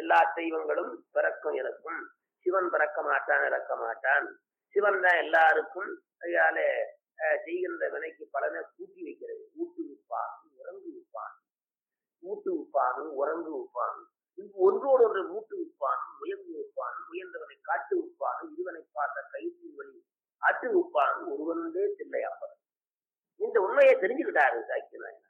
எல்லா தெய்வங்களும் பிறக்கும் இறக்கும் சிவன் பிறக்க மாட்டான் இறக்க மாட்டான் சிவன் தான் எல்லாருக்கும் கையால அஹ், செய்கின்ற வினைக்கு பலனை கூட்டி வைக்கிறது ஊட்டு விப்பான் உறங்கு விப்பான் ஊட்டு விப்பான் உறங்கு விப்பான் இங்கு ஒன்றோடு ஒன்று மூட்டு விப்பான் முயங்கு விப்பான் முயன்றவனை காட்டு விப்பான் இருவனை பார்த்த கைத்து வழி அட்டு விப்பான் ஒருவனுண்டே தில்லை அப்பன் இந்த உண்மையை தெரிஞ்சுக்கிட்டாரு சாக்கி நாயனார்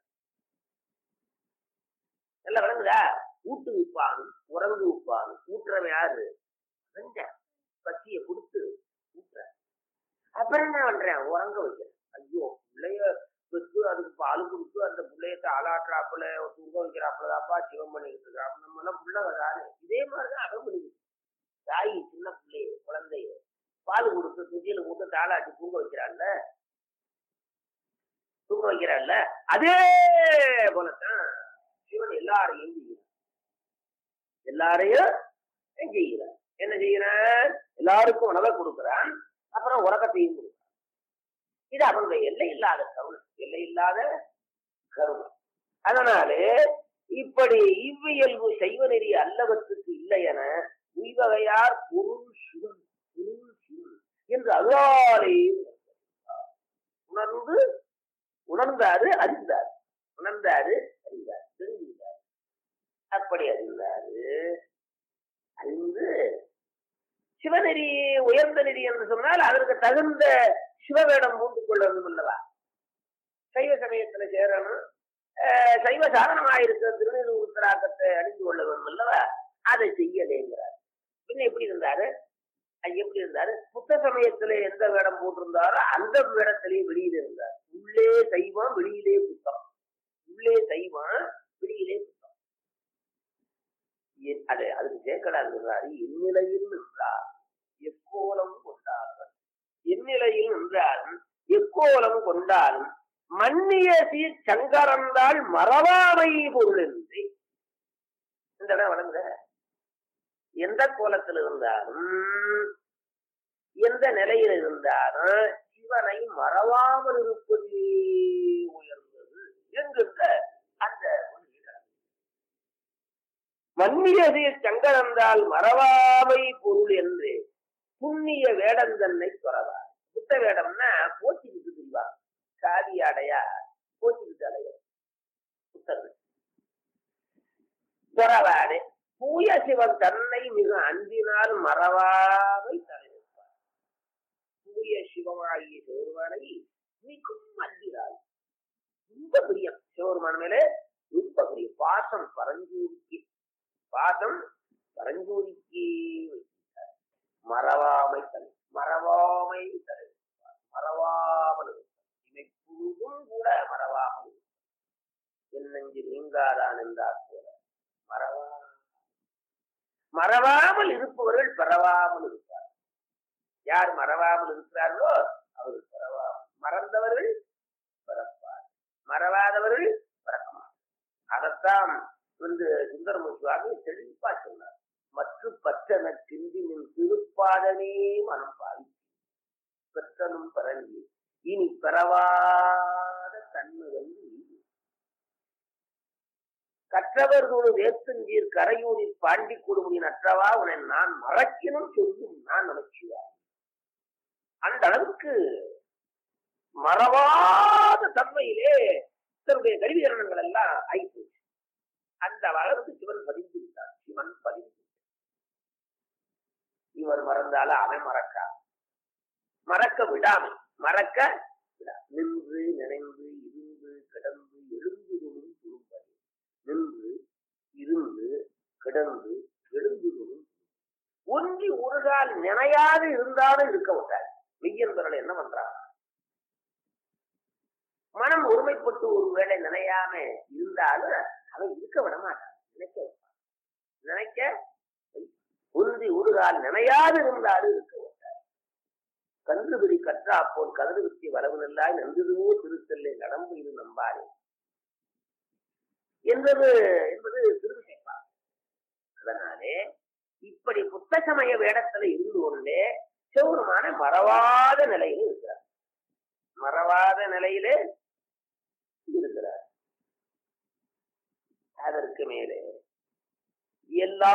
நல்லா விளங்குதா ஊட்டு விப்பான் உறங்கு விப்பான் ஊட்டுறவன் யாரு செஞ்ச பசிய கொடுத்து ஊட்டுற அப்புறம் என்ன பண்றேன் உறங்க வைக்கிறேன் ஐயோ பிள்ளைய பெற்று அதுக்கு பால் கொடுத்து அந்த பிள்ளைய தாளாட்டுறாப்புல தூங்க வைக்கிறாப்புலதாப்பா சிவம் பண்ணிக்கிட்டு இருக்கிறான் நம்ம எல்லாம் பிள்ளை தானே இதே மாதிரிதான் அவன் பண்ணிக்கிட்டு தாய் சின்ன பிள்ளைய குழந்தைய பால் கொடுத்து துதியில கொடுத்து தாளாட்டி தூங்க வைக்கிறான்ல தூங்க வைக்கிறான்ல அதே போலத்தான் சிவன் எல்லாரையும் செய்கிறான் எல்லாரையும் செய்கிறான் என்ன செய்கிறான் எல்லாருக்கும் உணவை கொடுக்கிறான் அப்புறம் உறக்கத்தையும் கொடுக்கிறான் இது அவனுடைய எல்லை இல்லாத கருணை எல்லை இல்லாத கருணை அதனாலே இப்படி இவ்வியல்பு செய்வ நெறி அல்லவற்றுக்கு இல்லை என உய்வகையார் பொருள் சிவன் பொருள் சிவன் என்று அருளாலே உணர்ந்து உணர்ந்தாரு அறிந்தார் உணர்ந்தாரு அறிந்தார் தெரிஞ்சுக்கிட்டார் அப்படி அறிந்தாரு அறிந்து சிவநெறி உயர்ந்த நெறி என்று சொன்னால் அதற்கு தகுந்த சிவவேடம் பூண்டு கொள்ள வேண்டும் அல்லவா சைவ சமயத்துல சேரணும் அஹ் சைவ சாதனமாயிருக்கிற திருநீர் உத்தராக்கத்தை அணிந்து கொள்ள வேண்டும் அல்லவா அதை செய்யலேங்கிறார் பின்ன எப்படி இருந்தாரு அது எப்படி இருந்தாரு புத்த சமயத்துல எந்த வேடம் போட்டிருந்தாரோ அந்த வேடத்திலேயே வெளியில இருந்தார் உள்ளே சைவம் வெளியிலே புத்தம் உள்ளே சைவம் வெளியிலே புத்தம் என்- அது அதுக்கு சேர்க்கடாது சொல்றாரு எந்நிலையில் நின்றார் எக்கோலம் கொண்டார்கள் எந்நிலையில் நின்றாலும் எக்கோலம் கொண்டாலும் மன்னிய சீர் சங்கரந்தால் மறவாமை பொருள் என்று இந்த இடம் வழங்குத எந்த கோலத்தில் இருந்தாலும் எந்த நிலையில் இருந்தாலும் சிவனை மறவாமல் இருப்பதே உயர்ந்தது என்கின்ற அந்த கொள்கை. மன்னியதே சங்கரந்தால் மறவாமை பொருள் என்று புண்ணிய வேடம் தன்னை துறவார் புத்த வேடம்னா போத்திக்கிட்டு திரிவா காதி அடையா போத்திக்கிட்டு அடைய புத்தர்கள் துறவாடு தூய சிவன் தன்னை மிக அன்பினால் மறவாமை தலைநிற்பார் தூய சிவமாகிய சிவருமானை மிகவும் அன்பினால் ரொம்ப பிரியம் சிவருமான மேலே ரொம்ப பிரியம் பாசம் பரஞ்சூரிக்கு பாசம் பரஞ்சூரிக்கு வைத்தார். மறவாமை தலை மறவாமை தலை மறவாமல் இருப்பார். இமைப்பொழுதும் கூட மறவாமல் இருப்பார். என் நெஞ்சு நீங்காதான் என்றார் போல மறவா மறவாமல் இருப்பவர்கள் பரவாமல் இருப்பார் யார் மறவாமல் இருக்கிறார்களோ அவர்கள் பரவாமல் மறந்தவர்கள் பரப்பார் மறவாதவர்கள் பறக்க மாட்டார் அதைத்தான் வந்து சுந்தரமூர்த்தி சுவாமி தெளிப்பா சொன்னார் மற்ற பற்றன கிண்டி நின் திருப்பாதனே மனம் பாவி பெற்றனும் பரங்கி இனி பெறவாத தன்மை வந்து நீ கற்றவர்களோடு வேத்தஞ்சீர் கரையூரில் பாண்டி கொடுமுடி நற்றவா உன்னை நான் மறக்கினும் சொல்லும் நான் நமச்சிவாய் அந்த அளவுக்கு மறவாத தன்மையிலே தன்னுடைய கருவிகரணங்கள் எல்லாம் ஆயிப்போச்சு அந்த அளவுக்கு சிவன் பதிந்து விட்டார் சிவன் பதிந்து விட்டார். இவர் மறந்தால அவன் மறக்கா மறக்க விடாமை மறக்க விடா நின்று நினைந்து இருந்து கிடந்து எழுந்துகளும் துரும்படி நின்று இருந்து கிடந்து எழுந்துகளும் ஒன்றி ஒரு கால் நினையாது இருந்தாலும் இருக்க விட்டார் மெய்யன்பர்கள் என்ன பண்றாங்க மனம் ஒருமைப்பட்டு ஒரு வேளை நினையாம இருந்தாலும் அவன் இருக்க விட மாட்டான் நினைக்க வைப்பான். நினைக்க வைப்பான். ஒன்றி ஒரு கால் நினையாது இருந்தாலும் இருக்க விட்டார் கன்றுபிடி கற்றா போல் கதறு வித்தி வரவு நல்லாய் நன்றுதுவோ திருத்தல்லை நடம்பு இது நம்பாரே என்பது என்பது திருவிசைப்பா அதனாலே இப்படி புத்த சமய வேடத்துல இருந்து கொண்டே சிவருமான மறவாத நிலையில இருக்கிறார் மறவாத நிலையிலே இருக்கிறார் அதற்கு மேலே எல்லா